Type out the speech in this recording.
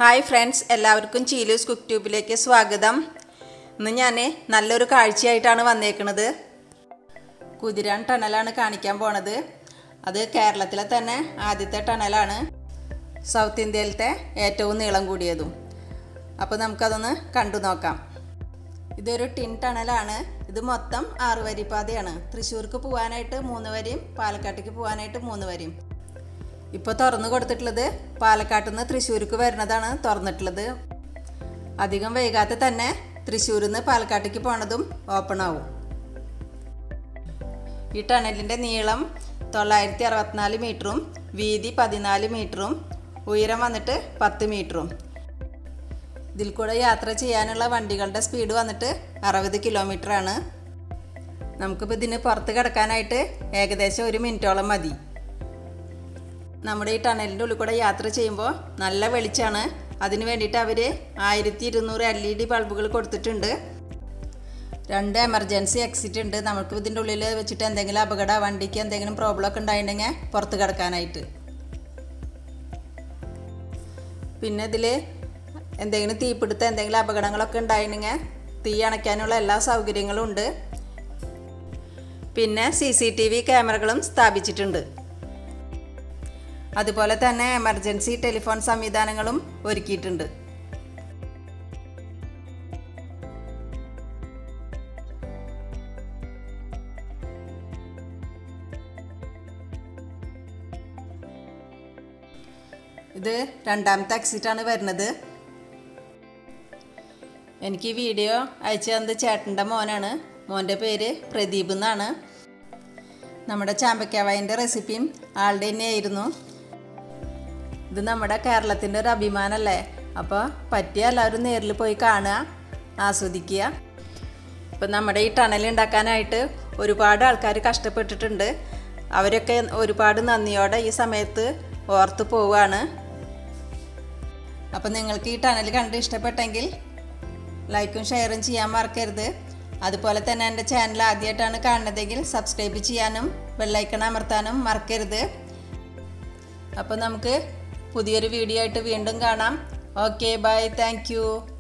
hi friends എല്ലാവർക്കും ചീലൂസ് cook ട്യൂബിലേക്ക് സ്വാഗതം ഇന്ന് ഞാൻ നല്ലൊരു കാഴ്ചയായിട്ടാണ് വന്നേക്കുന്നത് കുതിരാൻ ടണലാണ് കാണിക്കാൻ പോണത് അത് കേരളത്തിലെ തന്നെ ആദ്യത്തെ ടണലാണ് സൗത്ത് ഇന്ത്യയിലത്തെ ഏറ്റവും നീളം കൂടിയതും അപ്പോൾ നമുക്കതൊന്ന് കണ്ടു നോക്കാം ഇതൊരു ടിൻ ടണലാണ് ഇത് മൊത്തം ആറ് വരി പാതയാണ് തൃശ്ശൂർക്ക് പോകാനായിട്ട് മൂന്ന് വരിയും പാലക്കാട്ടേക്ക് പോകാനായിട്ട് മൂന്ന് വരിയും ഇപ്പോൾ തുറന്നു കൊടുത്തിട്ടുള്ളത് പാലക്കാട്ടിൽ നിന്ന് തൃശ്ശൂർക്ക് വരുന്നതാണ് തുറന്നിട്ടുള്ളത് അധികം വൈകാതെ തന്നെ തൃശ്ശൂരിൽ നിന്ന് പാലക്കാട്ടേക്ക് പോണതും ഓപ്പൺ ആവും ഈ ടണലിൻ്റെ നീളം തൊള്ളായിരത്തി അറുപത്തിനാല് മീറ്ററും വീതി പതിനാല് മീറ്ററും ഉയരം വന്നിട്ട് പത്ത് മീറ്ററും ഇതിൽ കൂടെ യാത്ര ചെയ്യാനുള്ള വണ്ടികളുടെ സ്പീഡ് വന്നിട്ട് അറുപത് ആണ് നമുക്കിപ്പോൾ ഇതിന് പുറത്ത് കിടക്കാനായിട്ട് ഏകദേശം ഒരു മിനിറ്റോളം മതി നമ്മുടെ ഈ ടണലിൻ്റെ ഉള്ളിൽ കൂടെ യാത്ര ചെയ്യുമ്പോൾ നല്ല വെളിച്ചമാണ് അതിന് വേണ്ടിയിട്ട് അവർ ആയിരത്തി ഇരുന്നൂറ് എൽ ഇ ഡി ബൾബുകൾ കൊടുത്തിട്ടുണ്ട് രണ്ട് എമർജൻസി എക്സിറ്റ് ഉണ്ട് നമുക്ക് ഇതിൻ്റെ ഉള്ളിൽ വെച്ചിട്ട് എന്തെങ്കിലും അപകട വണ്ടിക്ക് എന്തെങ്കിലും പ്രോബ്ലം ഒക്കെ ഉണ്ടായിട്ടുണ്ടെങ്കിൽ പുറത്ത് കിടക്കാനായിട്ട് പിന്നെ ഇതിൽ എന്തെങ്കിലും തീപിടുത്തം എന്തെങ്കിലും അപകടങ്ങളൊക്കെ ഉണ്ടായിട്ടുണ്ടെങ്കിൽ തീ അണയ്ക്കാനുള്ള എല്ലാ സൗകര്യങ്ങളും ഉണ്ട് പിന്നെ സി സി ടി വി ക്യാമറകളും സ്ഥാപിച്ചിട്ടുണ്ട് അതുപോലെ തന്നെ എമർജൻസി ടെലിഫോൺ സംവിധാനങ്ങളും ഒരുക്കിയിട്ടുണ്ട് ഇത് രണ്ടാമത്തെ എക്സിറ്റാണ് വരുന്നത് എനിക്ക് ഈ വീഡിയോ അയച്ചു തന്നത് ചേട്ടൻ്റെ മോനാണ് മോൻ്റെ പേര് പ്രദീപ് എന്നാണ് നമ്മുടെ ചാമ്പയ്ക്കാവായൻ്റെ റെസിപ്പിയും ആളുടെ തന്നെയായിരുന്നു ഇത് നമ്മുടെ കേരളത്തിൻ്റെ ഒരു അഭിമാനമല്ലേ അപ്പോൾ പറ്റിയ എല്ലാവരും നേരിൽ പോയി കാണുക ആസ്വദിക്കുക ഇപ്പം നമ്മുടെ ഈ ടണൽ ഉണ്ടാക്കാനായിട്ട് ഒരുപാട് ആൾക്കാർ കഷ്ടപ്പെട്ടിട്ടുണ്ട് അവരൊക്കെ ഒരുപാട് നന്ദിയോടെ ഈ സമയത്ത് ഓർത്ത് പോവുകയാണ് അപ്പം നിങ്ങൾക്ക് ഈ ടണൽ കണ്ട് ഇഷ്ടപ്പെട്ടെങ്കിൽ ലൈക്കും ഷെയറും ചെയ്യാൻ മറക്കരുത് അതുപോലെ തന്നെ എൻ്റെ ചാനൽ ആദ്യമായിട്ടാണ് കാണുന്നതെങ്കിൽ സബ്സ്ക്രൈബ് ചെയ്യാനും ബെല്ലൈക്കൺ അമർത്താനും മറക്കരുത് അപ്പോൾ നമുക്ക് പുതിയൊരു വീഡിയോ ആയിട്ട് വീണ്ടും കാണാം ഓക്കെ ബൈ താങ്ക്